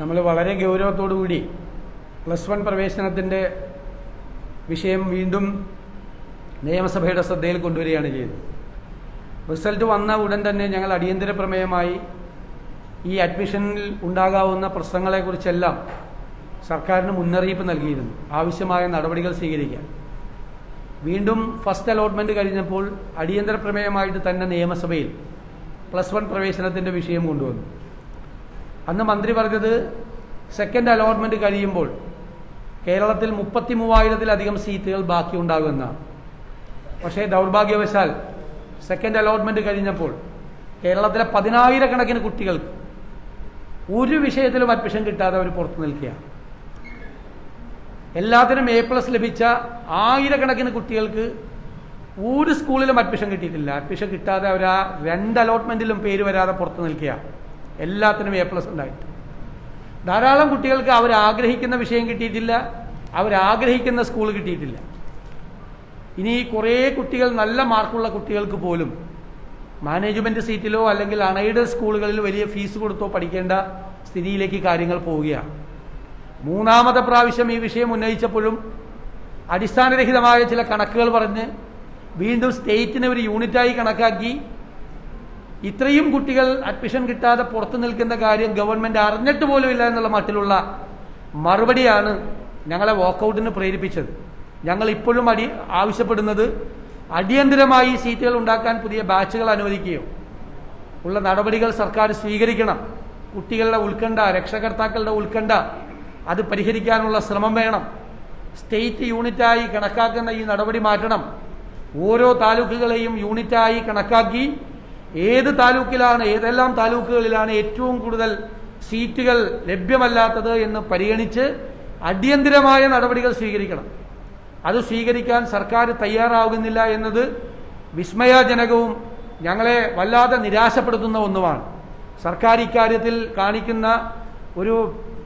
നമ്മൾ വളരെ ഗൗരവത്തോടു കൂടി പ്ലസ് വൺ പ്രവേശനത്തിൻ്റെ വിഷയം വീണ്ടും നിയമസഭയുടെ ശ്രദ്ധയിൽ കൊണ്ടുവരികയാണ് ചെയ്തത് റിസൾട്ട് വന്ന ഉടൻ തന്നെ ഞങ്ങൾ അടിയന്തര പ്രമേയമായി ഈ അഡ്മിഷനിൽ ഉണ്ടാകാവുന്ന പ്രശ്നങ്ങളെക്കുറിച്ചെല്ലാം സർക്കാരിന് മുന്നറിയിപ്പ് നൽകിയിരുന്നു ആവശ്യമായ നടപടികൾ സ്വീകരിക്കാൻ വീണ്ടും ഫസ്റ്റ് അലോട്ട്മെന്റ് കഴിഞ്ഞപ്പോൾ അടിയന്തര പ്രമേയമായിട്ട് തന്നെ നിയമസഭയിൽ പ്ലസ് വൺ പ്രവേശനത്തിൻ്റെ വിഷയം കൊണ്ടുവന്നു അന്ന് മന്ത്രി പറഞ്ഞത് സെക്കൻഡ് അലോട്ട്മെന്റ് കഴിയുമ്പോൾ കേരളത്തിൽ മുപ്പത്തി മൂവായിരത്തിലധികം സീറ്റുകൾ ബാക്കിയുണ്ടാകുമെന്നാണ് പക്ഷേ ദൗർഭാഗ്യവശാൽ സെക്കൻഡ് അലോട്ട്മെന്റ് കഴിഞ്ഞപ്പോൾ കേരളത്തിലെ പതിനായിരക്കണക്കിന് കുട്ടികൾക്ക് ഒരു വിഷയത്തിലും അഡ്മിഷൻ കിട്ടാതെ അവർ പുറത്തു നിൽക്കുകയാണ് എല്ലാത്തിനും എ പ്ലസ് ലഭിച്ച ആയിരക്കണക്കിന് കുട്ടികൾക്ക് ഒരു സ്കൂളിലും അഡ്മിഷൻ കിട്ടിയിട്ടില്ല അഡ്മിഷൻ കിട്ടാതെ അവർ ആ രണ്ട് അലോട്ട്മെന്റിലും പേര് വരാതെ പുറത്തു നിൽക്കുക എല്ലാത്തിനും എ പ്ലസ് ഉണ്ടായിട്ട് ധാരാളം കുട്ടികൾക്ക് അവർ ആഗ്രഹിക്കുന്ന വിഷയം കിട്ടിയിട്ടില്ല അവരാഗ്രഹിക്കുന്ന സ്കൂൾ കിട്ടിയിട്ടില്ല ഇനി കുറേ കുട്ടികൾ നല്ല മാർക്കുള്ള കുട്ടികൾക്ക് പോലും മാനേജ്മെന്റ് സീറ്റിലോ അല്ലെങ്കിൽ അണൈഡഡ് സ്കൂളുകളിൽ വലിയ ഫീസ് കൊടുത്തോ പഠിക്കേണ്ട സ്ഥിതിയിലേക്ക് കാര്യങ്ങൾ പോവുകയാണ് മൂന്നാമത്തെ പ്രാവശ്യം ഈ വിഷയം ഉന്നയിച്ചപ്പോഴും അടിസ്ഥാനരഹിതമായ ചില കണക്കുകൾ പറഞ്ഞ് വീണ്ടും സ്റ്റേറ്റിനെ ഒരു യൂണിറ്റായി കണക്കാക്കി ഇത്രയും കുട്ടികൾ അഡ്മിഷൻ കിട്ടാതെ പുറത്തു നിൽക്കുന്ന കാര്യം ഗവൺമെന്റ് അറിഞ്ഞിട്ട് പോലുമില്ല എന്നുള്ള മട്ടിലുള്ള മറുപടിയാണ് ഞങ്ങളെ വാക്കൗട്ടിന് പ്രേരിപ്പിച്ചത് ഞങ്ങൾ ഇപ്പോഴും അടി ആവശ്യപ്പെടുന്നത് അടിയന്തരമായി സീറ്റുകൾ ഉണ്ടാക്കാൻ പുതിയ ബാച്ചുകൾ അനുവദിക്കുകയോ ഉള്ള നടപടികൾ സർക്കാർ സ്വീകരിക്കണം കുട്ടികളുടെ ഉത്കണ്ഠ രക്ഷകർത്താക്കളുടെ ഉത്കണ്ഠ അത് പരിഹരിക്കാനുള്ള ശ്രമം വേണം സ്റ്റേറ്റ് യൂണിറ്റായി കണക്കാക്കുന്ന ഈ നടപടി മാറ്റണം ഓരോ താലൂക്കുകളെയും യൂണിറ്റായി കണക്കാക്കി ഏത് താലൂക്കിലാണ് ഏതെല്ലാം താലൂക്കുകളിലാണ് ഏറ്റവും കൂടുതൽ സീറ്റുകൾ ലഭ്യമല്ലാത്തത് എന്ന് പരിഗണിച്ച് അടിയന്തിരമായ നടപടികൾ സ്വീകരിക്കണം അത് സ്വീകരിക്കാൻ സർക്കാർ തയ്യാറാകുന്നില്ല എന്നത് വിസ്മയജനകവും ഞങ്ങളെ വല്ലാതെ നിരാശപ്പെടുത്തുന്ന ഒന്നുമാണ് സർക്കാർ ഇക്കാര്യത്തിൽ കാണിക്കുന്ന ഒരു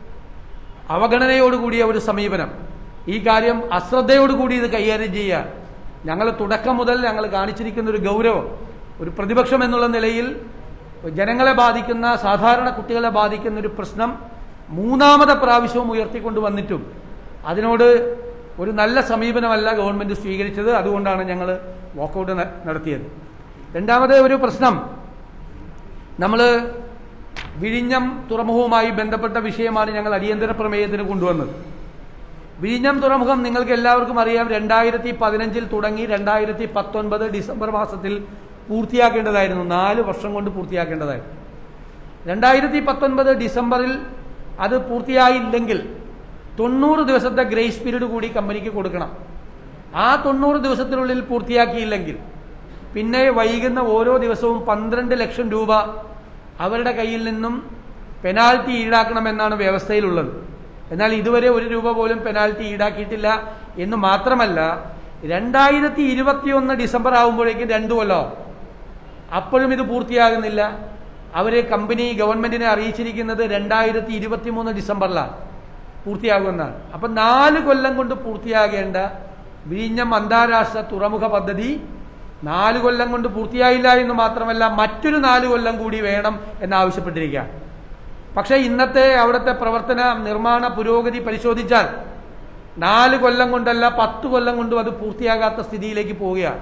അവഗണനയോടുകൂടിയ ഒരു സമീപനം ഈ കാര്യം അശ്രദ്ധയോടുകൂടി ഇത് കൈകാര്യം ചെയ്യുക ഞങ്ങൾ തുടക്കം മുതൽ ഞങ്ങൾ കാണിച്ചിരിക്കുന്ന ഒരു ഗൗരവം ഒരു പ്രതിപക്ഷം എന്നുള്ള നിലയിൽ ജനങ്ങളെ ബാധിക്കുന്ന സാധാരണ കുട്ടികളെ ബാധിക്കുന്ന ഒരു പ്രശ്നം മൂന്നാമത്തെ പ്രാവശ്യവും ഉയർത്തിക്കൊണ്ട് വന്നിട്ടും അതിനോട് ഒരു നല്ല സമീപനമല്ല ഗവൺമെന്റ് സ്വീകരിച്ചത് അതുകൊണ്ടാണ് ഞങ്ങൾ വാക്കൗട്ട് നടത്തിയത് രണ്ടാമത് ഒരു പ്രശ്നം നമ്മൾ വിഴിഞ്ഞം തുറമുഖവുമായി ബന്ധപ്പെട്ട വിഷയമാണ് ഞങ്ങൾ അടിയന്തര പ്രമേയത്തിന് കൊണ്ടുവന്നത് വിഴിഞ്ഞം തുറമുഖം നിങ്ങൾക്ക് എല്ലാവർക്കും അറിയാം രണ്ടായിരത്തി പതിനഞ്ചിൽ തുടങ്ങി രണ്ടായിരത്തി പത്തൊൻപത് ഡിസംബർ മാസത്തിൽ പൂർത്തിയാക്കേണ്ടതായിരുന്നു നാല് വർഷം കൊണ്ട് പൂർത്തിയാക്കേണ്ടതായിരുന്നു രണ്ടായിരത്തി പത്തൊൻപത് ഡിസംബറിൽ അത് പൂർത്തിയായില്ലെങ്കിൽ തൊണ്ണൂറ് ദിവസത്തെ ഗ്രേസ് പീരീഡ് കൂടി കമ്പനിക്ക് കൊടുക്കണം ആ തൊണ്ണൂറ് ദിവസത്തിനുള്ളിൽ പൂർത്തിയാക്കിയില്ലെങ്കിൽ പിന്നെ വൈകുന്ന ഓരോ ദിവസവും പന്ത്രണ്ട് ലക്ഷം രൂപ അവരുടെ കയ്യിൽ നിന്നും പെനാൽറ്റി ഈടാക്കണമെന്നാണ് വ്യവസ്ഥയിലുള്ളത് എന്നാൽ ഇതുവരെ ഒരു രൂപ പോലും പെനാൽറ്റി ഈടാക്കിയിട്ടില്ല എന്ന് മാത്രമല്ല രണ്ടായിരത്തി ഇരുപത്തിയൊന്ന് ഡിസംബർ ആകുമ്പോഴേക്കും രണ്ടു കൊല്ലോ അപ്പോഴും ഇത് പൂർത്തിയാകുന്നില്ല അവരെ കമ്പനി ഗവൺമെന്റിനെ അറിയിച്ചിരിക്കുന്നത് രണ്ടായിരത്തി ഇരുപത്തി മൂന്ന് ഡിസംബറിലാണ് പൂർത്തിയാകുമെന്നാണ് അപ്പം നാല് കൊല്ലം കൊണ്ട് പൂർത്തിയാകേണ്ട വിഴിഞ്ഞം അന്താരാഷ്ട്ര തുറമുഖ പദ്ധതി നാല് കൊല്ലം കൊണ്ട് പൂർത്തിയായില്ല എന്ന് മാത്രമല്ല മറ്റൊരു നാല് കൊല്ലം കൂടി വേണം എന്നാവശ്യപ്പെട്ടിരിക്കുക പക്ഷേ ഇന്നത്തെ അവിടുത്തെ പ്രവർത്തന നിർമ്മാണ പുരോഗതി പരിശോധിച്ചാൽ നാല് കൊല്ലം കൊണ്ടല്ല പത്ത് കൊല്ലം കൊണ്ടും അത് പൂർത്തിയാകാത്ത സ്ഥിതിയിലേക്ക് പോവുകയാണ്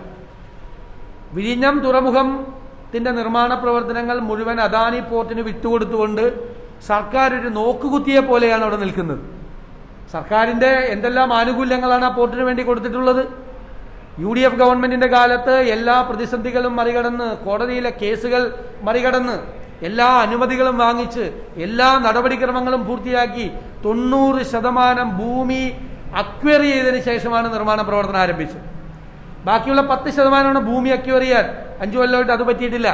വിഴിഞ്ഞം തുറമുഖത്തിന്റെ നിർമ്മാണ പ്രവർത്തനങ്ങൾ മുഴുവൻ അദാനി പോർട്ടിന് വിട്ടുകൊടുത്തുകൊണ്ട് സർക്കാർ ഒരു നോക്കുകുത്തിയെ പോലെയാണ് അവിടെ നിൽക്കുന്നത് സർക്കാരിന്റെ എന്തെല്ലാം ആനുകൂല്യങ്ങളാണ് ആ പോർട്ടിന് വേണ്ടി കൊടുത്തിട്ടുള്ളത് യു ഡി എഫ് ഗവൺമെന്റിന്റെ കാലത്ത് എല്ലാ പ്രതിസന്ധികളും മറികടന്ന് കോടതിയിലെ കേസുകൾ മറികടന്ന് എല്ലാ അനുമതികളും വാങ്ങിച്ച് എല്ലാ നടപടിക്രമങ്ങളും പൂർത്തിയാക്കി തൊണ്ണൂറ് ശതമാനം ഭൂമി അക്വയർ ചെയ്തതിനു ശേഷമാണ് നിർമ്മാണ പ്രവർത്തനം ആരംഭിച്ചത് ബാക്കിയുള്ള പത്ത് ശതമാനമാണ് ഭൂമി അക്വയർ ചെയ്യാൻ അഞ്ചു കൊല്ലമായിട്ട് അത് പറ്റിയിട്ടില്ല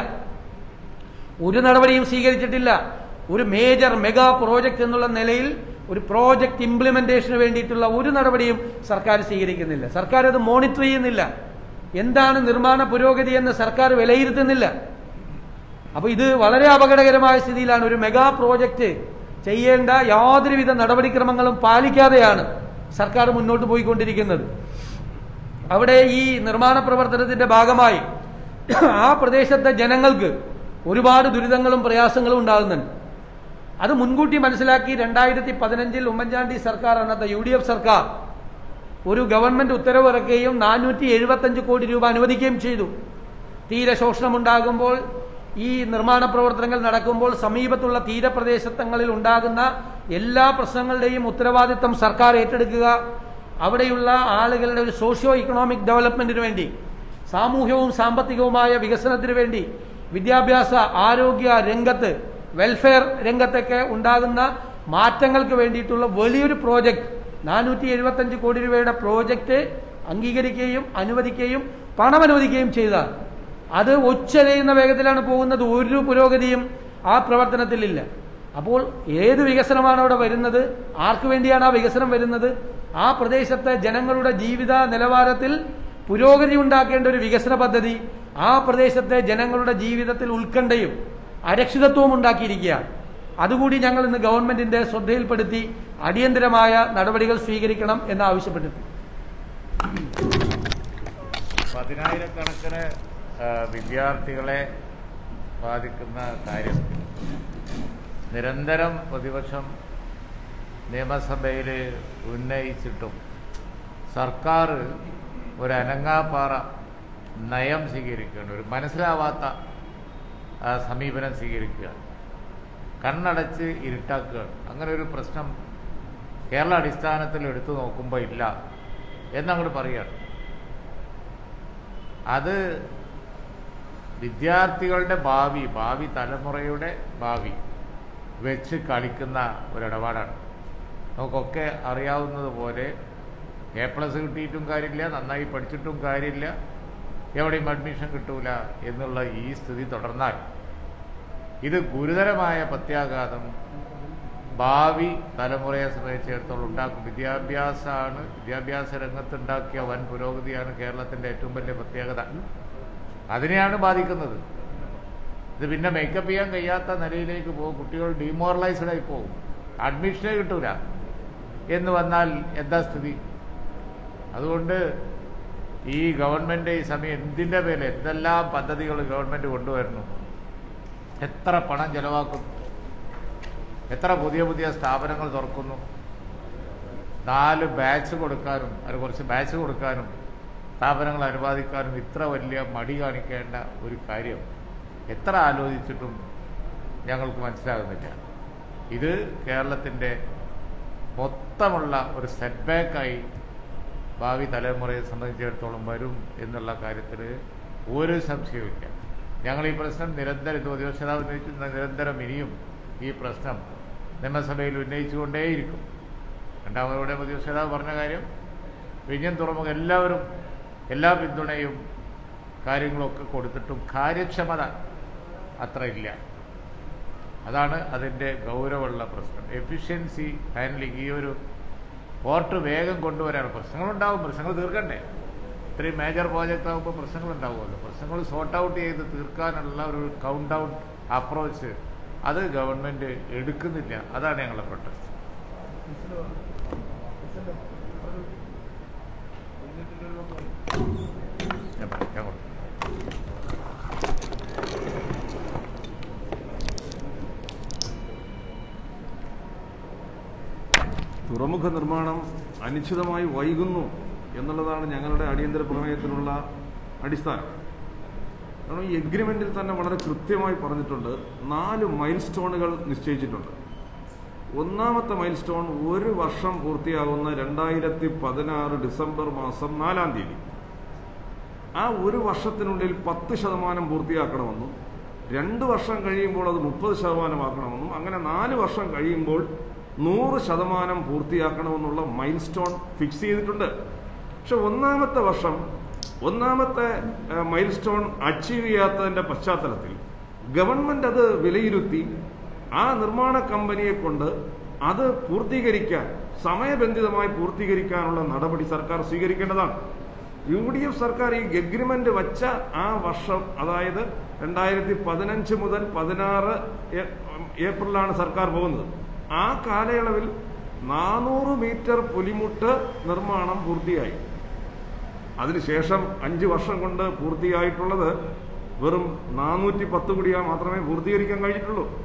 ഒരു നടപടിയും സ്വീകരിച്ചിട്ടില്ല ഒരു മേജർ മെഗാ പ്രോജക്റ്റ് എന്നുള്ള നിലയിൽ ഒരു പ്രോജക്റ്റ് ഇംപ്ലിമെന്റേഷന് വേണ്ടിയിട്ടുള്ള ഒരു നടപടിയും സർക്കാർ സ്വീകരിക്കുന്നില്ല സർക്കാർ അത് മോണിറ്റർ ചെയ്യുന്നില്ല എന്താണ് നിർമ്മാണ പുരോഗതി എന്ന് സർക്കാർ വിലയിരുത്തുന്നില്ല അപ്പൊ ഇത് വളരെ അപകടകരമായ സ്ഥിതിയിലാണ് ഒരു മെഗാ പ്രോജക്റ്റ് ചെയ്യേണ്ട യാതൊരുവിധ നടപടിക്രമങ്ങളും പാലിക്കാതെയാണ് സർക്കാർ മുന്നോട്ട് പോയിക്കൊണ്ടിരിക്കുന്നത് അവിടെ ഈ നിർമ്മാണ പ്രവർത്തനത്തിന്റെ ഭാഗമായി ആ പ്രദേശത്തെ ജനങ്ങൾക്ക് ഒരുപാട് ദുരിതങ്ങളും പ്രയാസങ്ങളും ഉണ്ടാകുന്നുണ്ട് അത് മുൻകൂട്ടി മനസ്സിലാക്കി രണ്ടായിരത്തി പതിനഞ്ചിൽ ഉമ്മൻചാണ്ടി സർക്കാർ അന്നത്തെ യു ഡി എഫ് സർക്കാർ ഒരു ഗവൺമെന്റ് ഉത്തരവ് ഇറക്കുകയും നാനൂറ്റി എഴുപത്തഞ്ച് കോടി രൂപ അനുവദിക്കുകയും ചെയ്തു തീരെ ശോഷണമുണ്ടാകുമ്പോൾ ഈ നിർമ്മാണ പ്രവർത്തനങ്ങൾ നടക്കുമ്പോൾ സമീപത്തുള്ള തീരപ്രദേശങ്ങളിൽ ഉണ്ടാകുന്ന എല്ലാ പ്രശ്നങ്ങളുടെയും ഉത്തരവാദിത്തം സർക്കാർ ഏറ്റെടുക്കുക അവിടെയുള്ള ആളുകളുടെ ഒരു സോഷ്യോ ഇക്കണോമിക് ഡെവലപ്മെന്റിന് വേണ്ടി സാമൂഹ്യവും സാമ്പത്തികവുമായ വികസനത്തിന് വേണ്ടി വിദ്യാഭ്യാസ ആരോഗ്യ രംഗത്ത് വെൽഫെയർ രംഗത്തൊക്കെ ഉണ്ടാകുന്ന മാറ്റങ്ങൾക്ക് വേണ്ടിയിട്ടുള്ള വലിയൊരു പ്രോജക്റ്റ് നാനൂറ്റി എഴുപത്തഞ്ച് കോടി രൂപയുടെ പ്രോജക്റ്റ് അംഗീകരിക്കുകയും അനുവദിക്കുകയും പണം അനുവദിക്കുകയും ചെയ്തതാണ് അത് ഒച്ചരയുന്ന വേഗത്തിലാണ് പോകുന്നത് ഒരു പുരോഗതിയും ആ പ്രവർത്തനത്തിലില്ല അപ്പോൾ ഏത് വികസനമാണ് അവിടെ വരുന്നത് ആർക്കു വേണ്ടിയാണ് ആ വികസനം വരുന്നത് ആ പ്രദേശത്തെ ജനങ്ങളുടെ ജീവിത നിലവാരത്തിൽ പുരോഗതി ഉണ്ടാക്കേണ്ട ഒരു വികസന പദ്ധതി ആ പ്രദേശത്തെ ജനങ്ങളുടെ ജീവിതത്തിൽ ഉത്കണ്ഠയും അരക്ഷിതത്വവും ഉണ്ടാക്കിയിരിക്കുകയാണ് അതുകൂടി ഞങ്ങൾ ഇന്ന് ഗവൺമെന്റിന്റെ ശ്രദ്ധയിൽപ്പെടുത്തി അടിയന്തരമായ നടപടികൾ സ്വീകരിക്കണം എന്ന് ആവശ്യപ്പെട്ടിട്ടുണ്ട് പതിനായിരക്കണക്കിന് ആ, വിദ്യാർത്ഥികളെ ബാധിക്കുന്ന കാര്യം നിരന്തരം പ്രതിപക്ഷം നിയമസഭയിൽ ഉന്നയിച്ചിട്ടും സർക്കാർ ഒരു അനങ്ങാപ്പാറ നയം സ്വീകരിക്കുകയാണ് ഒരു മനസ്സിലാവാത്ത ആ, സമീപനം സ്വീകരിക്കുക കണ്ണടച്ച് ഇരുട്ടാക്കുകയാണ് അങ്ങനെ ഒരു പ്രശ്നം കേരള അടിസ്ഥാനത്തിൽ എടുത്തു നോക്കുമ്പോൾ ഇല്ല എന്നങ്ങോട്ട് പറയുകയാണ് അത് വിദ്യാർത്ഥികളുടെ ഭാവി ഭാവി തലമുറയുടെ ഭാവി വെച്ച് കളിക്കുന്ന ഒരിടപാടാണ് നമുക്കൊക്കെ അറിയാവുന്നതുപോലെ എ പ്ലസ് കിട്ടിയിട്ടും കാര്യമില്ല നന്നായി പഠിച്ചിട്ടും കാര്യമില്ല എവിടെയും അഡ്മിഷൻ കിട്ടൂല എന്നുള്ള ഈ സ്ഥിതി തുടർന്നാൽ ഇത് ഗുരുതരമായ പ്രത്യാഘാതം ഭാവി തലമുറയെ സംബന്ധിച്ചിടത്തോളം ഉണ്ടാക്കും വിദ്യാഭ്യാസമാണ് വിദ്യാഭ്യാസ രംഗത്തുണ്ടാക്കിയ വൻ പുരോഗതിയാണ് കേരളത്തിൻ്റെ ഏറ്റവും വലിയ പ്രത്യേകത അതിനെയാണ് ബാധിക്കുന്നത് ഇത് പിന്നെ മേക്കപ്പ് ചെയ്യാൻ കഴിയാത്ത നിലയിലേക്ക് പോകും കുട്ടികൾ ഡീമോറലൈസ്ഡ് ആയി പോകും അഡ്മിഷനേ കിട്ടൂല എന്ന് വന്നാൽ എന്താ സ്ഥിതി അതുകൊണ്ട് ഈ ഗവൺമെൻറ് ഈ സമയം എന്തിൻ്റെ പേരിൽ എന്തെല്ലാം പദ്ധതികൾ ഗവൺമെൻറ് കൊണ്ടുവരുന്നു എത്ര പണം ചെലവാക്കുന്നു എത്ര പുതിയ പുതിയ സ്ഥാപനങ്ങൾ തുറക്കുന്നു നാല് ബാച്ച് കൊടുക്കാനും അത് കുറച്ച് ബാച്ച് കൊടുക്കാനും സ്ഥാപനങ്ങൾ അനുവാദിക്കാനും ഇത്ര വലിയ മടി കാണിക്കേണ്ട ഒരു കാര്യം എത്ര ആലോചിച്ചിട്ടും ഞങ്ങൾക്ക് മനസ്സിലാകുന്നില്ല ഇത് കേരളത്തിൻ്റെ മൊത്തമുള്ള ഒരു സെറ്റ് ബാക്കായി ഭാവി തലമുറയെ സംബന്ധിച്ചിടത്തോളം വരും എന്നുള്ള കാര്യത്തിൽ ഒരു സംശയവുമില്ല ഞങ്ങൾ ഈ പ്രശ്നം നിരന്തരം ഇത് പ്രതിപക്ഷത ഉന്നയിക്കുന്ന നിരന്തരം ഇനിയും ഈ പ്രശ്നം നിയമസഭയിൽ ഉന്നയിച്ചുകൊണ്ടേയിരിക്കും രണ്ടാമതോടെ പ്രതിപക്ഷത പറഞ്ഞ കാര്യം വിഴിഞ്ഞം തുറമുഖം എല്ലാവരും എല്ലാ പിന്തുണയും കാര്യങ്ങളൊക്കെ കൊടുത്തിട്ടും കാര്യക്ഷമത അത്ര ഇല്ല അതാണ് അതിൻ്റെ ഗൗരവമുള്ള പ്രശ്നം എഫിഷ്യൻസി ഹാൻഡ്ലിങ് ഈ ഒരു പോർട്ട് വേഗം കൊണ്ടുവരാണ് പ്രശ്നങ്ങളുണ്ടാവും പ്രശ്നങ്ങൾ തീർക്കണ്ടേ ഇത്രയും മേജർ പ്രോജക്റ്റ് ആകുമ്പോൾ പ്രശ്നങ്ങളുണ്ടാവുമല്ലോ പ്രശ്നങ്ങൾ സോർട്ട് ഔട്ട് ചെയ്ത് തീർക്കാനുള്ള ഒരു കൗണ്ട് ഡൗൺ അപ്രോച്ച് അത് ഗവൺമെൻറ് എടുക്കുന്നില്ല അതാണ് ഞങ്ങളുടെ പ്രൊട്ടസ്റ്റ് ഞാൻ പറയാം, ഞാൻ കൊടുക്കാം. തുറമുഖ നിർമ്മാണം അനിശ്ചിതമായി വൈകുന്നു എന്നുള്ളതാണ് ഞങ്ങളുടെ അടിയന്തര പ്രമേയത്തിനുള്ള അടിസ്ഥാനം കാരണം ഈ എഗ്രിമെന്റിൽ തന്നെ വളരെ കൃത്യമായി പറഞ്ഞിട്ടുണ്ട് നാല് മൈൽ സ്റ്റോണുകൾ നിശ്ചയിച്ചിട്ടുണ്ട് ഒന്നാമത്തെ മൈൽ സ്റ്റോൺ ഒരു വർഷം പൂർത്തിയാകുന്ന രണ്ടായിരത്തി പതിനാറ് ഡിസംബർ മാസം നാലാം തീയതി ആ ഒരു വർഷത്തിനുള്ളിൽ പത്ത് ശതമാനം പൂർത്തിയാക്കണമെന്നും രണ്ട് വർഷം കഴിയുമ്പോൾ അത് മുപ്പത് ശതമാനമാക്കണമെന്നും അങ്ങനെ നാല് വർഷം കഴിയുമ്പോൾ നൂറ് ശതമാനം പൂർത്തിയാക്കണമെന്നുള്ള മൈൽ സ്റ്റോൺ ഫിക്സ് ചെയ്തിട്ടുണ്ട് പക്ഷെ ഒന്നാമത്തെ വർഷം ഒന്നാമത്തെ മൈൽ സ്റ്റോൺ അച്ചീവ് ചെയ്യാത്തതിന്റെ പശ്ചാത്തലത്തിൽ ഗവൺമെന്റ് അത് വിലയിരുത്തി ആ നിർമ്മാണ കമ്പനിയെ കൊണ്ട് അത് പൂർത്തീകരിക്കാൻ സമയബന്ധിതമായി പൂർത്തീകരിക്കാനുള്ള നടപടി സർക്കാർ സ്വീകരിക്കേണ്ടതാണ് യു ഡി എഫ് സർക്കാർ ഈ എഗ്രിമെന്റ് വച്ച ആ വർഷം അതായത് രണ്ടായിരത്തി പതിനഞ്ച് മുതൽ പതിനാറ് ഏ- ഏപ്രിലാണ് സർക്കാർ പോകുന്നത് ആ കാലയളവിൽ നാനൂറ് മീറ്റർ പുലിമുട്ട് നിർമ്മാണം പൂർത്തിയായി അതിനുശേഷം അഞ്ച് വർഷം കൊണ്ട് പൂർത്തിയായിട്ടുള്ളത് വെറും നാനൂറ്റി പത്ത് കോടിയാ മാത്രമേ പൂർത്തീകരിക്കാൻ കഴിഞ്ഞിട്ടുള്ളൂ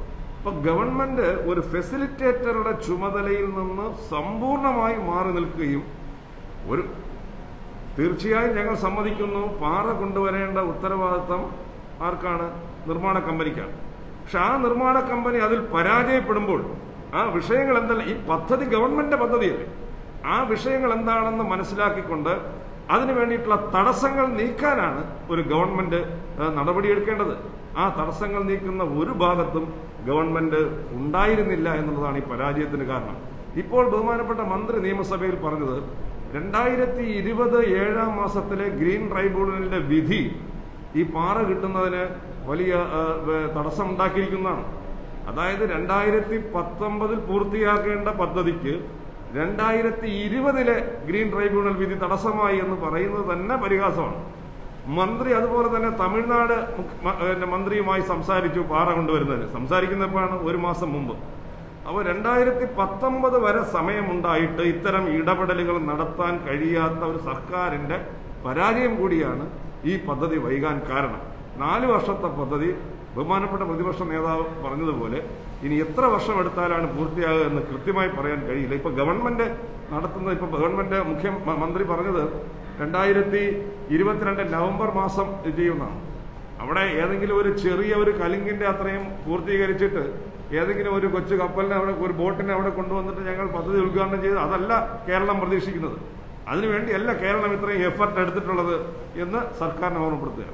അപ്പൊ ഗവൺമെന്റ് ഒരു ഫെസിലിറ്റേറ്ററുടെ ചുമതലയിൽ നിന്ന് സമ്പൂർണമായി മാറി നിൽക്കുകയും ഒരു തീർച്ചയായും ഞങ്ങൾ സമ്മതിക്കുന്നു പാറ കൊണ്ടുവരേണ്ട ഉത്തരവാദിത്തം ആർക്കാണ് നിർമ്മാണ കമ്പനിക്കാണ് പക്ഷെ ആ നിർമ്മാണ കമ്പനി അതിൽ പരാജയപ്പെടുമ്പോൾ ആ വിഷയങ്ങൾ എന്തല്ല ഈ പദ്ധതി ഗവൺമെന്റിന്റെ പദ്ധതിയല്ലേ ആ വിഷയങ്ങൾ എന്താണെന്ന് മനസ്സിലാക്കിക്കൊണ്ട് അതിനു വേണ്ടിയിട്ടുള്ള തടസ്സങ്ങൾ നീക്കാനാണ് ഒരു ഗവൺമെന്റ് ആ, നടപടിയെടുക്കേണ്ടത് ആ തടസ്സങ്ങൾ നീക്കുന്ന ഒരു ഭാഗത്തും ഗവൺമെന്റ് ഉണ്ടായിരുന്നില്ല എന്നുള്ളതാണ് ഈ പരാജയത്തിന് കാരണം ഇപ്പോൾ ബഹുമാനപ്പെട്ട മന്ത്രി നിയമസഭയിൽ പറഞ്ഞത് രണ്ടായിരത്തി ഇരുപത് ഏഴാം മാസത്തിലെ ഗ്രീൻ ട്രൈബ്യൂണലിന്റെ വിധി ഈ പാറ കിട്ടുന്നതിന് വലിയ ആ, വേ- തടസ്സമുണ്ടാക്കിയിരിക്കുന്നതാണ് അതായത് രണ്ടായിരത്തി പത്തൊമ്പതിൽ പൂർത്തിയാക്കേണ്ട പദ്ധതിക്ക് രണ്ടായിരത്തി ഇരുപതിലെ ഗ്രീൻ ട്രൈബ്യൂണൽ വിധി തടസ്സമായി എന്ന് പറയുന്നത് തന്നെ പരിഹാസമാണ് മന്ത്രി അതുപോലെ തന്നെ തമിഴ്നാട് മുഖ്യ- മ- പിന്നെ മന്ത്രിയുമായി സംസാരിച്ചു പാറ കൊണ്ടുവരുന്നതിന് സംസാരിക്കുന്നപ്പോഴാണ് ഒരു മാസം മുമ്പ് അപ്പോൾ രണ്ടായിരത്തി പത്തൊമ്പത് വരെ സമയമുണ്ടായിട്ട് ഇത്തരം ഇടപെടലുകൾ നടത്താൻ കഴിയാത്ത ഒരു സർക്കാരിന്റെ പരാജയം കൂടിയാണ് ഈ പദ്ധതി വൈകാൻ കാരണം നാല് വർഷത്തെ പദ്ധതി ബഹുമാനപ്പെട്ട പ്രതിപക്ഷ നേതാവ് പറഞ്ഞതുപോലെ ഇനി എത്ര വർഷം എടുത്താലാണ് പൂർത്തിയാകുക എന്ന് കൃത്യമായി പറയാൻ കഴിയില്ല ഇപ്പൊ ഗവൺമെന്റ് നടത്തുന്നത് ഇപ്പൊ ഗവൺമെന്റ് മുഖ്യ മ- മന്ത്രി പറഞ്ഞത് രണ്ടായിരത്തി ഇരുപത്തിരണ്ട് നവംബർ മാസം ചെയ്യുന്നതാണ് അവിടെ ഏതെങ്കിലും ഒരു ചെറിയ ഒരു കലിങ്കിന്റെ അത്രയും പൂർത്തീകരിച്ചിട്ട് ഏതെങ്കിലും ഒരു കൊച്ചു കപ്പലിനെ അവിടെ ഒരു ബോട്ടിനെ അവിടെ കൊണ്ടുവന്നിട്ട് ഞങ്ങൾ പദ്ധതി ഉദ്ഘാടനം ചെയ്ത് അതല്ല കേരളം പ്രതീക്ഷിക്കുന്നത് അതിനുവേണ്ടിയല്ല കേരളം ഇത്രയും എഫർട്ട് എടുത്തിട്ടുള്ളത് എന്ന് സർക്കാരിനെ ഓർമ്മപ്പെടുത്തുകയാണ്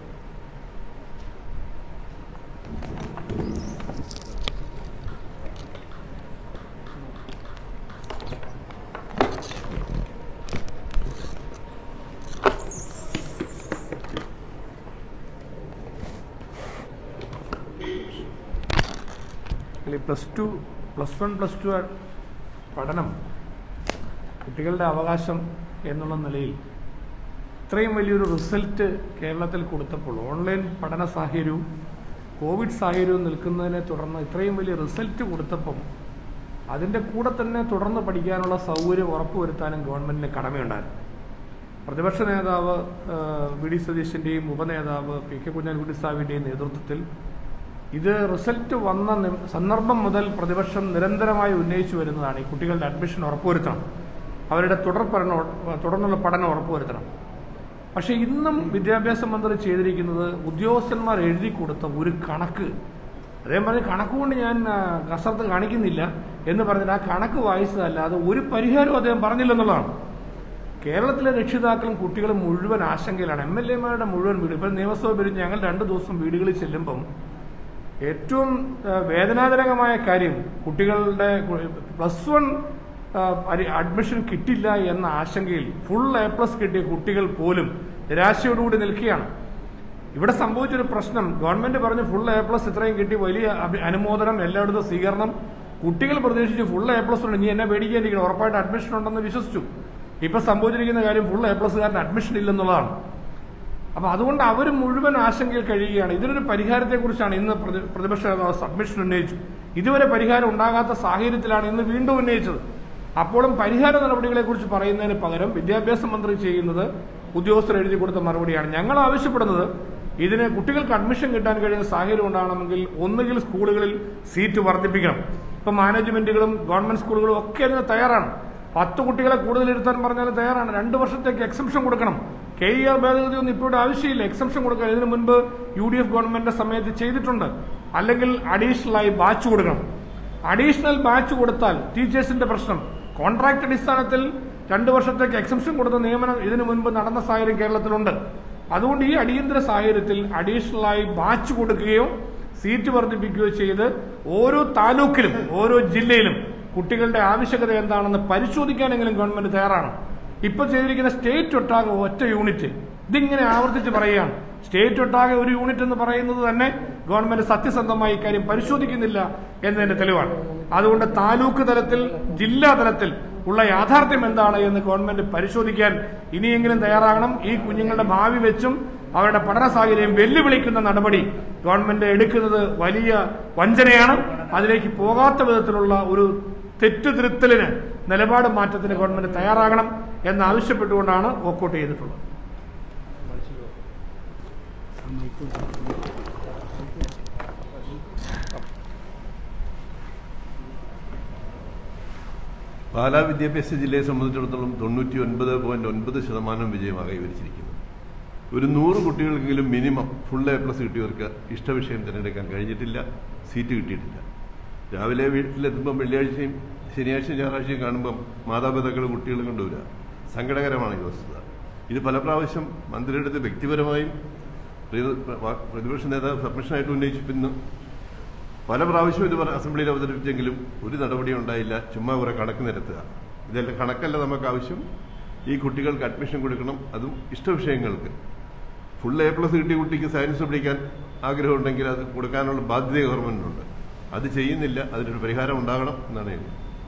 ഈ plus two plus one plus two പഠനം കുട്ടികളുടെ അവകാശം എന്നുള്ള നിലയിൽ ഇത്രയും വലിയൊരു റിസൾട്ട് കേരളത്തിൽ കൊടുത്തപ്പോൾ ഓൺലൈൻ പഠന സാഹചര്യവും കോവിഡ് സാഹചര്യവും നിൽക്കുന്നതിനെ തുടർന്ന് ഇത്രയും വലിയ റിസൾട്ട് കൊടുത്തപ്പം അതിൻ്റെ കൂടെ തന്നെ തുടർന്ന് പഠിക്കാനുള്ള സൗകര്യം ഉറപ്പുവരുത്താനും ഗവൺമെൻറ്റിന് കടമയുണ്ടായിരുന്നു പ്രതിപക്ഷ നേതാവ് ആ, വി ഡി സതീശൻ്റെയും ഉപനേതാവ് പി കെ കുഞ്ഞാലിക്കുട്ടി സാഹിബിൻ്റെയും നേതൃത്വത്തിൽ ഇത് റിസൾട്ട് വന്ന നി- സന്ദർഭം മുതൽ പ്രതിപക്ഷം നിരന്തരമായി ഉന്നയിച്ചു വരുന്നതാണ് ഈ കുട്ടികളുടെ അഡ്മിഷൻ ഉറപ്പുവരുത്തണം അവരുടെ തുടർ പഠനം ഉറ- തുടർന്നുള്ള പഠനം ഉറപ്പുവരുത്തണം പക്ഷേ ഇന്നും വിദ്യാഭ്യാസ മന്ത്രി ചെയ്തിരിക്കുന്നത് ഉദ്യോഗസ്ഥന്മാർ എഴുതി കൊടുത്ത ഒരു കണക്ക് അദ്ദേഹം പറഞ്ഞ കണക്ക് കൊണ്ട് ഞാൻ ആ, കസർത്ത് കാണിക്കുന്നില്ല എന്ന് പറഞ്ഞിട്ട് ആ കണക്ക് വായിച്ചതല്ലാതെ ഒരു പരിഹാരവും അദ്ദേഹം പറഞ്ഞില്ലെന്നുള്ളതാണ് കേരളത്തിലെ രക്ഷിതാക്കളും കുട്ടികളും മുഴുവൻ ആശങ്കയിലാണ് എം എൽ എമാരുടെ മുഴുവൻ വീട് ഇപ്പം നിയമസഭ പിരിഞ്ഞ് ഞങ്ങൾ രണ്ട് ദിവസം വീടുകളിൽ ചെല്ലുമ്പം ഏറ്റവും ആ, വേദനാജനകമായ കാര്യം കുട്ടികളുടെ പ്ലസ് വൺ അഡ്മിഷൻ കിട്ടില്ല എന്ന ആശങ്കയിൽ ഫുൾ എ പ്ലസ് കിട്ടിയ കുട്ടികൾ പോലും നിരാശയോടുകൂടി നിൽക്കുകയാണ് ഇവിടെ സംഭവിച്ചൊരു പ്രശ്നം ഗവൺമെന്റ് പറഞ്ഞു ഫുൾ എ പ്ലസ് ഇത്രയും കിട്ടി വലിയ അഭി- അനുമോദനം എല്ലായിടത്തും സ്വീകരണം കുട്ടികൾ പ്രതീക്ഷിച്ചു ഫുൾ എ പ്ലസ് ഉണ്ട് നീ എന്നെ പേടിക്കാതിരിക്കണം ഉറപ്പായിട്ട് അഡ്മിഷൻ ഉണ്ടെന്ന് വിശ്വസിച്ചു ഇപ്പൊ സംഭവിച്ചിരിക്കുന്ന കാര്യം ഫുൾ എ പ്ലസ്സുകാരന് അഡ്മിഷൻ ഇല്ലെന്നുള്ളതാണ് അപ്പൊ അതുകൊണ്ട് അവർ മുഴുവൻ ആശങ്കയിൽ കഴിയുകയാണ് ഇതിനൊരു പരിഹാരത്തെക്കുറിച്ചാണ് ഇന്ന് പ്രതി- പ്രതിപക്ഷ നേതാവ് സബ്മിഷൻ ഉന്നയിച്ചു ഇതുവരെ പരിഹാരം ഉണ്ടാകാത്ത സാഹചര്യത്തിലാണ് ഇന്ന് വീണ്ടും ഉന്നയിച്ചത് അപ്പോഴും പരിഹാര നടപടികളെക്കുറിച്ച് പറയുന്നതിന് പകരം വിദ്യാഭ്യാസ മന്ത്രി ചെയ്യുന്നത് ഉദ്യോഗസ്ഥർ എഴുതി കൊടുത്ത മറുപടിയാണ് ഞങ്ങൾ ആവശ്യപ്പെടുന്നത് ഇതിന് കുട്ടികൾക്ക് അഡ്മിഷൻ കിട്ടാൻ കഴിയുന്ന സാഹചര്യം ഉണ്ടാകണമെങ്കിൽ ഒന്നുകിൽ സ്കൂളുകളിൽ സീറ്റ് വർദ്ധിപ്പിക്കണം ഇപ്പൊ മാനേജ്മെന്റുകളും ഗവൺമെന്റ് സ്കൂളുകളും ഒക്കെ അതിന് തയ്യാറാണ് പത്ത് കുട്ടികളെ കൂടുതൽ ഇരുത്താൻ പറഞ്ഞാൽ തയ്യാറാണ് രണ്ട് വർഷത്തേക്ക് എക്സംഷൻ കൊടുക്കണം കെ ഇ ആർ ഭേദഗതി ഒന്നും ഇപ്പോൾ ആവശ്യമില്ല എക്സംഷൻ കൊടുക്കാൻ ഇതിനു മുൻപ് യു ഡി എഫ് ഗവൺമെന്റിന്റെ സമയത്ത് ചെയ്തിട്ടുണ്ട് അല്ലെങ്കിൽ അഡീഷണൽ ആയി ബാച്ച് കൊടുക്കണം അഡീഷണൽ ബാച്ച് കൊടുത്താൽ ടീച്ചേഴ്സിന്റെ പ്രശ്നം കോൺട്രാക്ട് അടിസ്ഥാനത്തിൽ രണ്ട് വർഷത്തേക്ക് എക്സംഷൻ കൊടുത്ത നിയമനം ഇതിനു മുൻപ് നടന്ന സാഹചര്യം കേരളത്തിലുണ്ട് അതുകൊണ്ട് ഈ അടിയന്തര സാഹചര്യത്തിൽ അഡീഷണൽ ആയി ബാച്ച് കൊടുക്കുകയോ സീറ്റ് വർദ്ധിപ്പിക്കുകയോ ചെയ്ത് ഓരോ താലൂക്കിലും ഓരോ ജില്ലയിലും കുട്ടികളുടെ ആവശ്യകത എന്താണെന്ന് പരിശോധിക്കാനെങ്കിലും ഗവൺമെന്റ് തയ്യാറാണ് ഇപ്പൊ ചെയ്തിരിക്കുന്ന സ്റ്റേറ്റ് ഒട്ടാകെ ഒറ്റ യൂണിറ്റ് ഇതിങ്ങനെ ആവർത്തിച്ച് പറയുകയാണ് സ്റ്റേറ്റ് ഒട്ടാകെ ഒരു യൂണിറ്റ് എന്ന് പറയുന്നത് തന്നെ ഗവൺമെന്റ് സത്യസന്ധമായി ഇക്കാര്യം പരിശോധിക്കുന്നില്ല എന്നതിന്റെ തെളിവാണ് അതുകൊണ്ട് താലൂക്ക് തലത്തിൽ ജില്ലാ തലത്തിൽ ഉള്ള യാഥാർത്ഥ്യം എന്താണ് എന്ന് ഗവൺമെന്റ് പരിശോധിക്കാൻ ഇനിയെങ്കിലും തയ്യാറാകണം ഈ കുഞ്ഞുങ്ങളുടെ ഭാവി വെച്ചും അവരുടെ പഠന സാഹചര്യം വെല്ലുവിളിക്കുന്ന നടപടി ഗവൺമെന്റ് എടുക്കുന്നത് വലിയ വഞ്ചനയാണ് അതിലേക്ക് പോകാത്ത വിധത്തിലുള്ള ഒരു തെറ്റുതിരുത്തലിന് നിലപാട് മാറ്റത്തിന് ഗവൺമെന്റ് തയ്യാറാകണം എന്നാവശ്യപ്പെട്ടുകൊണ്ടാണ് വോക്കൗട്ട് ചെയ്തിട്ടുള്ളത് പാലാ വിദ്യാഭ്യാസ ജില്ലയെ സംബന്ധിച്ചിടത്തോളം തൊണ്ണൂറ്റി ഒൻപത് പോയിന്റ് ഒൻപത് ശതമാനം വിജയമാണ് കൈവരിച്ചിരിക്കുന്നത് ഒരു നൂറ് കുട്ടികൾക്കെങ്കിലും മിനിമം ഫുൾ എ പ്ലസ് കിട്ടിയവർക്ക് ഇഷ്ടവിഷയം തിരഞ്ഞെടുക്കാൻ കഴിഞ്ഞിട്ടില്ല സീറ്റ് കിട്ടിയിട്ടില്ല രാവിലെ വീട്ടിലെത്തുമ്പം വെള്ളിയാഴ്ചയും ശനിയാഴ്ചയും ഞായറാഴ്ചയും കാണുമ്പം മാതാപിതാക്കൾ കുട്ടികളും കൊണ്ടുവരിക സങ്കടകരമാണ് ഈ വസ്തുത ഇത് പല പ്രാവശ്യം മന്ത്രിയുടെ അടുത്ത് വ്യക്തിപരമായും പ്രിയ- പ്ര- പ്രതിപക്ഷ നേതാവ് സബ്മിഷനായിട്ട് ഉന്നയിച്ചിരുന്നു പല പ്രാവശ്യവും ഇത് പറ- അസംബ്ലിയിൽ അവതരിപ്പിച്ചെങ്കിലും ഒരു നടപടിയും ഉണ്ടായില്ല ചുമ്മാ കുറെ കണക്ക് നിരത്തുക ഇതെല്ലാം കണക്കല്ല നമുക്ക് ആവശ്യം ഈ കുട്ടികൾക്ക് അഡ്മിഷൻ കൊടുക്കണം അതും ഇഷ്ടവിഷയങ്ങൾക്ക് ഫുൾ എ പ്ലസ് കിട്ടിയ കുട്ടിക്ക് സയൻസ് പഠിക്കാൻ ആഗ്രഹമുണ്ടെങ്കിൽ അത് കൊടുക്കാനുള്ള ബാധ്യത ഗവൺമെന്റിനുണ്ട് അത് ചെയ്യുന്നില്ല അതിനൊരു പരിഹാരം ഉണ്ടാകണം എന്നാണ് എനിക്ക്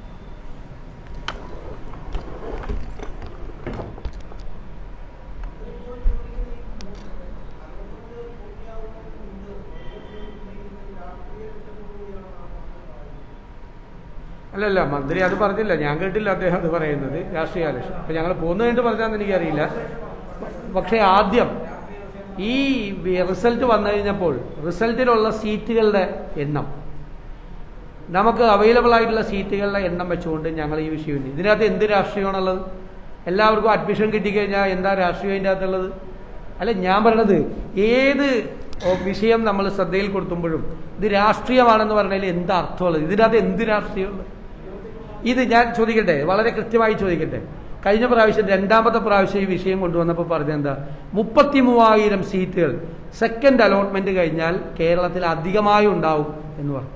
അല്ലല്ല മന്ത്രി അത് പറഞ്ഞില്ല ഞാൻ കേട്ടില്ല അദ്ദേഹം അത് പറയുന്നത് രാഷ്ട്രീയ ആലക്ഷ്യം അപ്പൊ ഞങ്ങൾ പോകുന്ന കഴിഞ്ഞിട്ട് പറഞ്ഞാന്ന് എനിക്കറിയില്ല പക്ഷേ ആദ്യം ഈ റിസൾട്ട് വന്നു കഴിഞ്ഞപ്പോൾ റിസൾട്ടിലുള്ള സീറ്റുകളുടെ എണ്ണം നമുക്ക് അവൈലബിൾ ആയിട്ടുള്ള സീറ്റുകളുടെ എണ്ണം വെച്ചുകൊണ്ട് ഞങ്ങൾ ഈ വിഷയം ഉന്നയി- ഇതിനകത്ത് എന്ത് രാഷ്ട്രീയമാണുള്ളത് എല്ലാവർക്കും അഡ്മിഷൻ കിട്ടിക്കഴിഞ്ഞാൽ എന്താ രാഷ്ട്രീയം അതിൻ്റെ അകത്തുള്ളത് അല്ല ഞാൻ പറയണത് ഏത് ഓ, വിഷയം നമ്മൾ ശ്രദ്ധയിൽ കൊടുത്തുമ്പോഴും ഇത് രാഷ്ട്രീയമാണെന്ന് പറഞ്ഞാൽ എന്താ അർത്ഥമുള്ളത് ഇതിനകത്ത് എന്ത് രാഷ്ട്രീയമുള്ളത് ഇത് ഞാൻ ചോദിക്കട്ടെ വളരെ കൃത്യമായി ചോദിക്കട്ടെ കഴിഞ്ഞ പ്രാവശ്യം രണ്ടാമത്തെ പ്രാവശ്യം ഈ വിഷയം കൊണ്ടുവന്നപ്പോൾ പറഞ്ഞെന്താ മുപ്പത്തി മൂവായിരം സീറ്റുകൾ സെക്കൻഡ് അലോട്ട്മെന്റ് കഴിഞ്ഞാൽ കേരളത്തിൽ അധികമായി ഉണ്ടാവും എന്ന് പറഞ്ഞു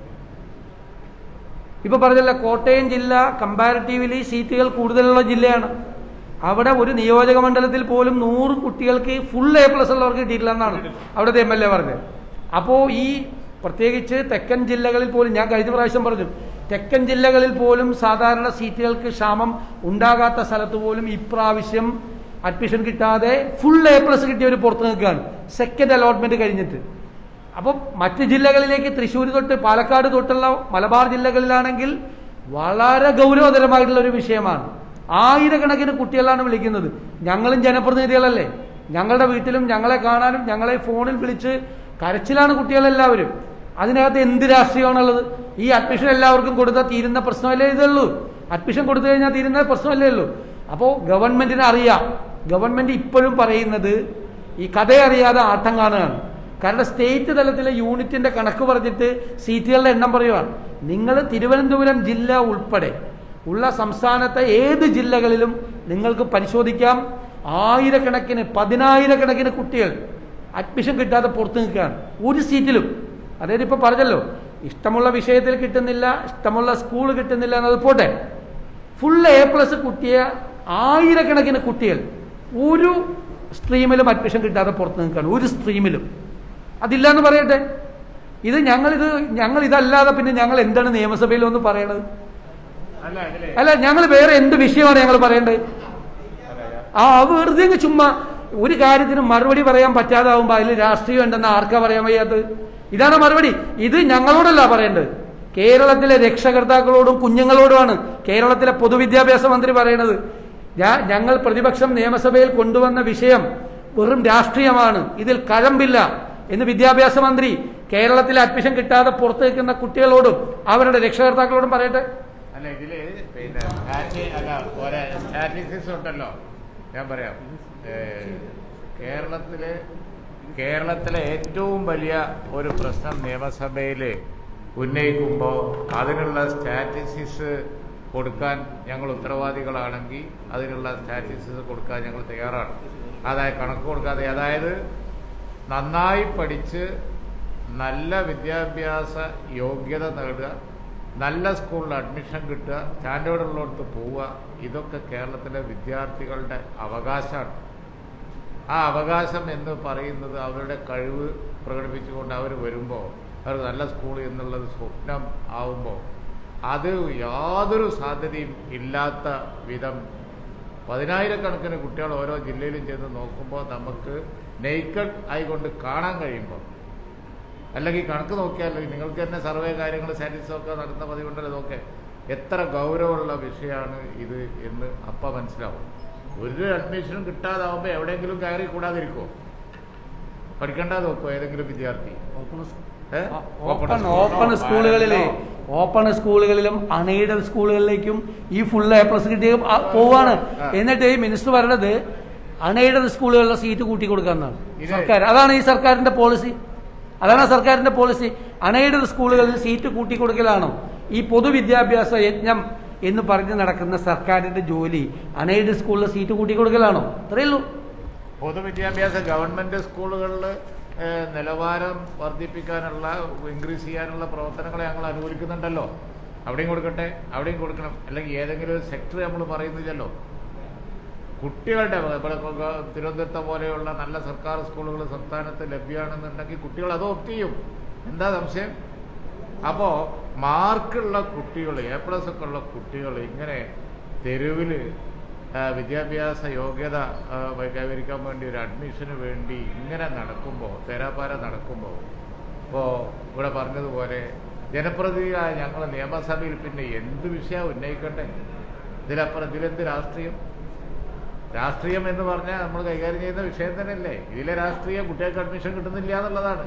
ഇപ്പൊ പറഞ്ഞല്ല കോട്ടയം ജില്ല കമ്പാരിറ്റീവ്ലി സീറ്റുകൾ കൂടുതലുള്ള ജില്ലയാണ് അവിടെ ഒരു നിയോജക മണ്ഡലത്തിൽ പോലും നൂറ് കുട്ടികൾക്ക് ഫുൾ എ പ്ലസ് ഉള്ളവർക്ക് കിട്ടിയിട്ടില്ല എന്നാണ് അവിടുത്തെ എം എൽ എ പറഞ്ഞത് അപ്പോൾ ഈ പ്രത്യേകിച്ച് തെക്കൻ ജില്ലകളിൽ പോലും ഞാൻ കഴിഞ്ഞ പ്രാവശ്യം പറഞ്ഞു തെക്കൻ ജില്ലകളിൽ പോലും സാധാരണ സീറ്റുകൾക്ക് ക്ഷാമം ഉണ്ടാകാത്ത സ്ഥലത്ത് പോലും ഇപ്രാവശ്യം അഡ്മിഷൻ കിട്ടാതെ ഫുൾ എ പ്ലസ് കിട്ടിയവർ പുറത്തു നിൽക്കുകയാണ് സെക്കൻഡ് അലോട്ട്മെന്റ് കഴിഞ്ഞിട്ട് അപ്പം മറ്റ് ജില്ലകളിലേക്ക് തൃശ്ശൂർ തൊട്ട് പാലക്കാട് തൊട്ടുള്ള മലബാർ ജില്ലകളിലാണെങ്കിൽ വളരെ ഗൗരവതരമായിട്ടുള്ള ഒരു വിഷയമാണ് ആയിരക്കണക്കിന് കുട്ടികളാണ് വിളിക്കുന്നത് ഞങ്ങളും ജനപ്രതിനിധികളല്ലേ ഞങ്ങളുടെ വീട്ടിലും ഞങ്ങളെ കാണാനും ഞങ്ങളെ ഫോണിൽ വിളിച്ച് കരച്ചിലാണ് കുട്ടികളെല്ലാവരും അതിനകത്ത് എന്ത് രാഷ്ട്രീയമാണുള്ളത് ഈ അഡ്മിഷൻ എല്ലാവർക്കും കൊടുത്താൽ തീരുന്ന പ്രശ്നമല്ലേ ഇതുള്ളൂ അഡ്മിഷൻ കൊടുത്തു കഴിഞ്ഞാൽ തീരുന്ന പ്രശ്നമല്ലേ ഉള്ളൂ അപ്പോൾ ഗവൺമെന്റിന് അറിയാം ഗവൺമെന്റ് ഇപ്പോഴും പറയുന്നത് ഈ കഥയറിയാതെ ആട്ടം കാണുകയാണ് കാരണം സ്റ്റേറ്റ് തലത്തിലെ യൂണിറ്റിന്റെ കണക്ക് പറഞ്ഞിട്ട് സീറ്റുകളുടെ എണ്ണം പറയുവാണ് നിങ്ങൾ തിരുവനന്തപുരം ജില്ല ഉൾപ്പെടെ ഉള്ള സംസ്ഥാനത്തെ ഏത് ജില്ലകളിലും നിങ്ങൾക്ക് പരിശോധിക്കാം ആയിരക്കണക്കിന് പതിനായിരക്കണക്കിന് കുട്ടികൾ അഡ്മിഷൻ കിട്ടാതെ പുറത്തു നിൽക്കുകയാണ് ഒരു സീറ്റിലും അതായത് ഇപ്പൊ പറഞ്ഞല്ലോ ഇഷ്ടമുള്ള വിഷയത്തിൽ കിട്ടുന്നില്ല ഇഷ്ടമുള്ള സ്കൂൾ കിട്ടുന്നില്ല എന്നത് പോട്ടെ ഫുൾ എ പ്ലസ് കുട്ടിയ ആയിരക്കണക്കിന് കുട്ടികൾ ഒരു സ്ട്രീമിലും അഡ്മിഷൻ കിട്ടാതെ പുറത്ത് നിൽക്കുകയാണ് ഒരു സ്ട്രീമിലും അതില്ല എന്ന് പറയട്ടെ ഇത് ഞങ്ങളിത് ഞങ്ങൾ ഇതല്ലാതെ പിന്നെ ഞങ്ങൾ എന്താണ് നിയമസഭയിൽ ഒന്ന് പറയണത് അല്ല ഇതിലെ അല്ല ഞങ്ങൾ വേറെ എന്ത് വിഷയമാണ് ഞങ്ങൾ പറയേണ്ടത് ആ വെറുതെ അങ്ങ് ചുമ്മാ ഒരു കാര്യത്തിന് മറുപടി പറയാൻ പറ്റാതാവുമ്പോ അതിൽ രാഷ്ട്രീയം ഉണ്ടെന്ന് ആർക്കാ പറയാൻ വയ്യാത്തത് ഇതാണ് മറുപടി ഇത് ഞങ്ങളോടല്ല പറയേണ്ടത് കേരളത്തിലെ രക്ഷകർത്താക്കളോടും കുഞ്ഞുങ്ങളോടുമാണ് കേരളത്തിലെ പൊതുവിദ്യാഭ്യാസ മന്ത്രി പറയണത് ഞാ- ഞങ്ങൾ പ്രതിപക്ഷം നിയമസഭയിൽ കൊണ്ടുവന്ന വിഷയം വെറും രാഷ്ട്രീയമാണ് ഇതിൽ കഴമ്പില്ല എന്ന് വിദ്യാഭ്യാസ മന്ത്രി കേരളത്തിലെ അഡ്മിഷൻ കിട്ടാതെ പുറത്തു നിൽക്കുന്ന കുട്ടികളോടും അവരുടെ രക്ഷകർത്താക്കളോടും പറയട്ടെ അല്ല ഇതില് പിന്നെ സ്റ്റാറ്റി- അല്ല ഒരേ സ്റ്റാറ്റിസ്റ്റിക്സ് ഉണ്ടല്ലോ ഞാൻ പറയാം ഏ, കേരളത്തിലെ കേരളത്തിലെ ഏറ്റവും വലിയ ഒരു പ്രശ്നം നിയമസഭയിൽ ഉന്നയിക്കുമ്പോൾ അതിനുള്ള സ്റ്റാറ്റിസ്റ്റിക്സ് കൊടുക്കാൻ ഞങ്ങൾ ഉത്തരവാദികളാണെങ്കിൽ അതിനുള്ള സ്റ്റാറ്റിസ്റ്റിക്സ് കൊടുക്കാൻ ഞങ്ങൾ തയ്യാറാണ് അതായത് കണക്ക് കൊടുക്കാതെ അതായത് നന്നായി പഠിച്ച് നല്ല വിദ്യാഭ്യാസ യോഗ്യത നേടുക നല്ല സ്കൂളിൽ അഡ്മിഷൻ കിട്ടുക സ്റ്റാൻഡേർഡ് ഉള്ളിടത്ത് പോവുക ഇതൊക്കെ കേരളത്തിലെ വിദ്യാർത്ഥികളുടെ അവകാശമാണ് ആ അവകാശം എന്ന് പറയുന്നത് അവരുടെ കഴിവ് പ്രകടിപ്പിച്ചുകൊണ്ട് അവർ വരുമ്പോൾ അവർ നല്ല സ്കൂൾ എന്നുള്ളത് സ്വപ്നം ആവുമ്പോൾ അത് യാതൊരു സാധ്യതയും ഇല്ലാത്ത വിധം പതിനായിരക്കണക്കിന് കുട്ടികൾ ഓരോ ജില്ലയിലും ചെന്ന് നോക്കുമ്പോൾ നമുക്ക് നെയ്ക്കഡ് ആയിക്കൊണ്ട് കാണാൻ കഴിയുമ്പോൾ അല്ലെങ്കിൽ കണക്ക് നോക്കിയാൽ നിങ്ങൾക്ക് തന്നെ സർവേ കാര്യങ്ങൾ സ്റ്റാറ്റിസ്റ്റിക്സ് ഒക്കെ നടത്തുന്ന പതിവുണ്ടല്ലോ നോക്കെ എത്ര ഗൗരവമുള്ള വിഷയമാണ് ഇത് എന്ന് അപ്പം മനസ്സിലാവും ഒരു അഡ്മിഷനും കിട്ടാതാവുമ്പോൾ എവിടെയെങ്കിലും കയറി കൂടാതിരിക്കുമോ പഠിക്കണ്ടാതെ നോക്കുമോ ഏതെങ്കിലും വിദ്യാർത്ഥി ഏ? ഓപ്പൺ ഓപ്പൺ സ്കൂളുകളിൽ ഓപ്പൺ സ്കൂളുകളിലും അൺഎയ്ഡഡ് സ്കൂളുകളിലേക്കും ഈ ഫുൾ എ പ്ലസ് കിട്ടിയ ആ- പോവാണ് എന്നിട്ട് ഈ മിനിസ്റ്റർ പറയണത് അൺഎയ്ഡഡ് സ്കൂളുകളിലെ സീറ്റ് കൂട്ടി കൊടുക്കാന്നാണ് ഇത് സർക്കാർ അതാണ് ഈ സർക്കാരിന്റെ പോളിസി അതാണ് ആ സർക്കാരിന്റെ പോളിസി അൺഎയ്ഡഡ് സ്കൂളുകളിൽ സീറ്റ് കൂട്ടി കൊടുക്കലാണോ ഈ പൊതുവിദ്യാഭ്യാസ യജ്ഞം എന്ന് പറഞ്ഞ് നടക്കുന്ന സർക്കാരിന്റെ ജോലി അൺഎയ്ഡഡ് സ്കൂളിലെ സീറ്റ് കൂട്ടി കൊടുക്കലാണോ അത്രയേ ഉള്ളൂ പൊതുവിദ്യാഭ്യാസ ഗവൺമെന്റ് സ്കൂളുകളിൽ നിലവാരം വർദ്ധിപ്പിക്കാനുള്ള ഇൻക്രീസ് ചെയ്യാനുള്ള പ്രവർത്തനങ്ങളെ ഞങ്ങൾ അനുകൂലിക്കുന്നുണ്ടല്ലോ അവിടെയും കൊടുക്കട്ടെ അവിടെയും കൊടുക്കണം അല്ലെങ്കിൽ ഏതെങ്കിലും ഒരു സെക്ടർ നമ്മൾ പറയുന്നില്ലല്ലോ കുട്ടികളുടെ ഇവിടെ ഇപ്പൊ ഗ- തിരുവനന്തപുരത്തെ പോലെയുള്ള നല്ല സർക്കാർ സ്കൂളുകൾ സംസ്ഥാനത്ത് ലഭ്യമാണെന്നുണ്ടെങ്കിൽ കുട്ടികൾ അത് ഓപ്റ്റ് ചെയ്യും എന്താ സംശയം അപ്പോൾ മാർക്കുള്ള കുട്ടികൾ എ പ്ലസ് ഒക്കെ ഉള്ള കുട്ടികൾ ഇങ്ങനെ തെരുവിൽ വിദ്യാഭ്യാസ യോഗ്യത ആ, കൈവരിക്കാൻ വേണ്ടി ഒരു അഡ്മിഷന് വേണ്ടി ഇങ്ങനെ നടക്കുമ്പോൾ തേരാപ്പാര നടക്കുമ്പോൾ ഇപ്പോൾ ഇവിടെ പറഞ്ഞതുപോലെ ജനപ്രതിനിധിയായ ഞങ്ങൾ നിയമസഭയിൽ പിന്നെ എന്ത് വിഷയം ഉന്നയിക്കണ്ടേ ഇതിലപ്പുറം ഇതിലെന്ത് രാഷ്ട്രീയം രാഷ്ട്രീയം എന്ന് പറഞ്ഞാൽ നമ്മൾ കൈകാര്യം ചെയ്യുന്ന വിഷയം തന്നെയല്ലേ ഇതിലെ രാഷ്ട്രീയം കുട്ടികൾക്ക് അഡ്മിഷൻ കിട്ടുന്നില്ല എന്നുള്ളതാണ്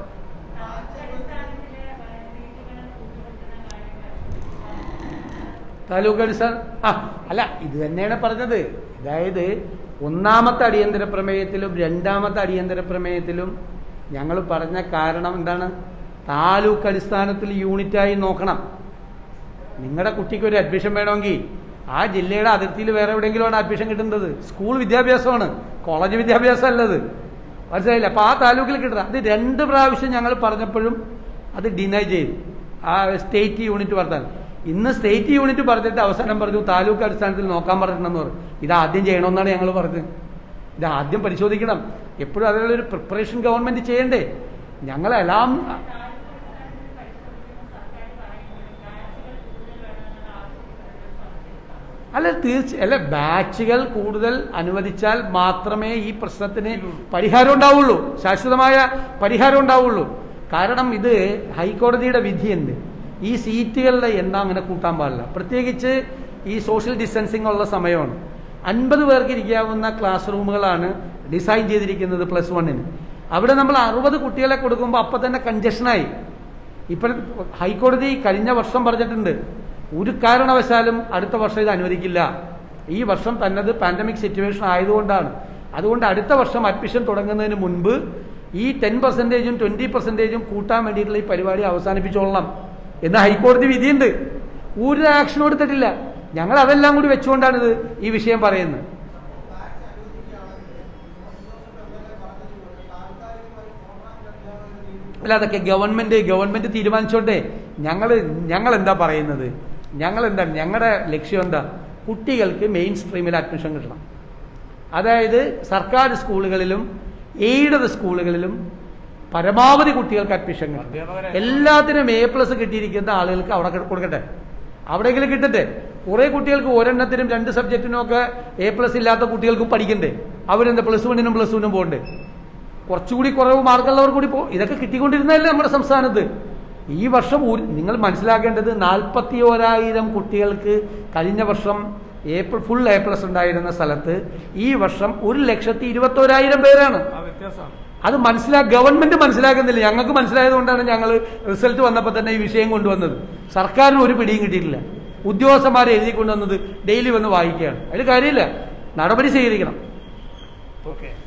താലൂക്ക് അടിസ്ഥാന ആ അല്ല ഇത് തന്നെയാണ് പറഞ്ഞത് അതായത് ഒന്നാമത്തെ അടിയന്തര പ്രമേയത്തിലും രണ്ടാമത്തെ അടിയന്തര പ്രമേയത്തിലും ഞങ്ങൾ പറഞ്ഞ കാരണം എന്താണ് താലൂക്ക് അടിസ്ഥാനത്തിൽ യൂണിറ്റായി നോക്കണം നിങ്ങളുടെ കുട്ടിക്ക് ഒരു അഡ്മിഷൻ വേണമെങ്കിൽ ആ ജില്ലയുടെ അതിർത്തിയിൽ വേറെ എവിടെയെങ്കിലുമാണ് അഡ്മിഷൻ കിട്ടുന്നത് സ്കൂൾ വിദ്യാഭ്യാസമാണ് കോളേജ് വിദ്യാഭ്യാസം അല്ലത് മനസ്സിലായില്ല അപ്പോൾ ആ താലൂക്കിൽ കിട്ടുന്നത് അത് രണ്ട് പ്രാവശ്യം ഞങ്ങൾ പറഞ്ഞപ്പോഴും അത് ഡിനൈ ചെയ്തു ആ സ്റ്റേറ്റ് യൂണിറ്റ് പറഞ്ഞാൽ ഇന്ന് സ്റ്റേറ്റ് യൂണിറ്റ് പറഞ്ഞിട്ട് അവസാനം പറഞ്ഞു താലൂക്ക് അടിസ്ഥാനത്തിൽ നോക്കാൻ പറഞ്ഞിട്ടുണ്ടെന്ന് പറഞ്ഞു ഇത് ആദ്യം ചെയ്യണമെന്നാണ് ഞങ്ങൾ പറഞ്ഞത് ഇത് ആദ്യം പരിശോധിക്കണം എപ്പോഴും അതിനുള്ള ഒരു പ്രിപ്പറേഷൻ ഗവൺമെന്റ് ചെയ്യണ്ടേ ഞങ്ങളെല്ലാം അല്ല തീർച്ച അല്ല ബാച്ചുകൾ കൂടുതൽ അനുവദിച്ചാൽ മാത്രമേ ഈ പ്രശ്നത്തിന് പരിഹാരം ഉണ്ടാവുള്ളൂ ശാശ്വതമായ പരിഹാരം ഉണ്ടാവുള്ളൂ കാരണം ഇത് ഹൈക്കോടതിയുടെ വിധിയുണ്ട് ഈ സീറ്റുകളുടെ എണ്ണം അങ്ങനെ കൂട്ടാൻ പാടില്ല പ്രത്യേകിച്ച് ഈ സോഷ്യൽ ഡിസ്റ്റൻസിങ് ഉള്ള സമയമാണ് അൻപത് പേർക്ക് ഇരിക്കാവുന്ന ക്ലാസ് റൂമുകളാണ് ഡിസൈൻ ചെയ്തിരിക്കുന്നത് പ്ലസ് വണ്ണിന് അവിടെ നമ്മൾ അറുപത് കുട്ടികളെ കൊടുക്കുമ്പോൾ അപ്പം തന്നെ കഞ്ചഷനായി ഇപ്പോൾ ഹൈക്കോടതി കഴിഞ്ഞ വർഷം പറഞ്ഞിട്ടുണ്ട് ഒരു കാരണവശാലും അടുത്ത വർഷം ഇത് അനുവദിക്കില്ല ഈ വർഷം തന്നത് പാൻഡമിക് സിറ്റുവേഷൻ ആയതുകൊണ്ടാണ് അതുകൊണ്ട് അടുത്ത വർഷം അഡ്മിഷൻ തുടങ്ങുന്നതിന് മുൻപ് ഈ ടെൻ പെർസെൻറ്റേജും ട്വൻറ്റി പെർസെൻറ്റേജും കൂട്ടാൻ വേണ്ടിയിട്ടുള്ള ഈ പരിപാടി അവസാനിപ്പിച്ചോളണം എന്ന് ഹൈക്കോടതി വിധിയുണ്ട് ഒരു ആക്ഷനും എടുത്തിട്ടില്ല ഞങ്ങൾ അതെല്ലാം കൂടി വെച്ചുകൊണ്ടാണ് ഇത് ഈ വിഷയം പറയുന്നത് അല്ല അതൊക്കെ ഗവൺമെന്റ് ഗവൺമെന്റ് തീരുമാനിച്ചോട്ടെ ഞങ്ങൾ ഞങ്ങൾ എന്താ പറയുന്നത് ഞങ്ങൾ എന്താ ഞങ്ങളുടെ ലക്ഷ്യം എന്താ കുട്ടികൾക്ക് മെയിൻ സ്ട്രീമിൽ അഡ്മിഷൻ കിട്ടണം അതായത് സർക്കാർ സ്കൂളുകളിലും എയ്ഡഡ് സ്കൂളുകളിലും പരമാവധി കുട്ടികൾക്ക് അഡ്മിഷൻ കിട്ടണം എല്ലാത്തിനും എ പ്ലസ് കിട്ടിയിരിക്കുന്ന ആളുകൾക്ക് അവിടെ കൊടുക്കട്ടെ അവിടെയെങ്കിലും കിട്ടട്ടെ കുറെ കുട്ടികൾക്ക് ഒരെണ്ണത്തിനും രണ്ട് സബ്ജക്റ്റിനും ഒക്കെ എ പ്ലസ് ഇല്ലാത്ത കുട്ടികൾക്ക് പഠിക്കണ്ടേ അവരെന്താ പ്ലസ് വണ്ണിനും പ്ലസ് ടുവിനും പോകണ്ടേ കുറച്ചുകൂടി കുറവ് മാർക്കുള്ളവർ കൂടി പോ ഇതൊക്കെ കിട്ടിക്കൊണ്ടിരുന്നതല്ലേ നമ്മുടെ സംസ്ഥാനത്ത് ഈ വർഷം ഒരു- നിങ്ങൾ മനസ്സിലാക്കേണ്ടത് നാൽപ്പത്തി ഓരായിരം കുട്ടികൾക്ക് കഴിഞ്ഞ വർഷം ഏപ്രിൽ ഫുൾ എ പ്ലസ് ഉണ്ടായിരുന്ന സ്ഥലത്ത് ഈ വർഷം ഒരു ലക്ഷത്തി ഇരുപത്തോരായിരം പേരാണ് ആ വ്യത്യാസമാണ് അത് മനസ്സിലാ ഗവൺമെന്റ് മനസ്സിലാക്കുന്നില്ല ഞങ്ങൾക്ക് മനസ്സിലായത് കൊണ്ടാണ് ഞങ്ങൾ റിസൾട്ട് വന്നപ്പോൾ തന്നെ ഈ വിഷയം കൊണ്ടുവന്നത് സർക്കാരിന് ഒരു പിടിയും കിട്ടിയിട്ടില്ല ഉദ്യോഗസ്ഥന്മാരെ എഴുതി കൊണ്ടുവന്നത് ഡെയിലി വന്ന് വായിക്കുകയാണ് അതിൽ കാര്യമില്ല നടപടി സ്വീകരിക്കണം ഓക്കെ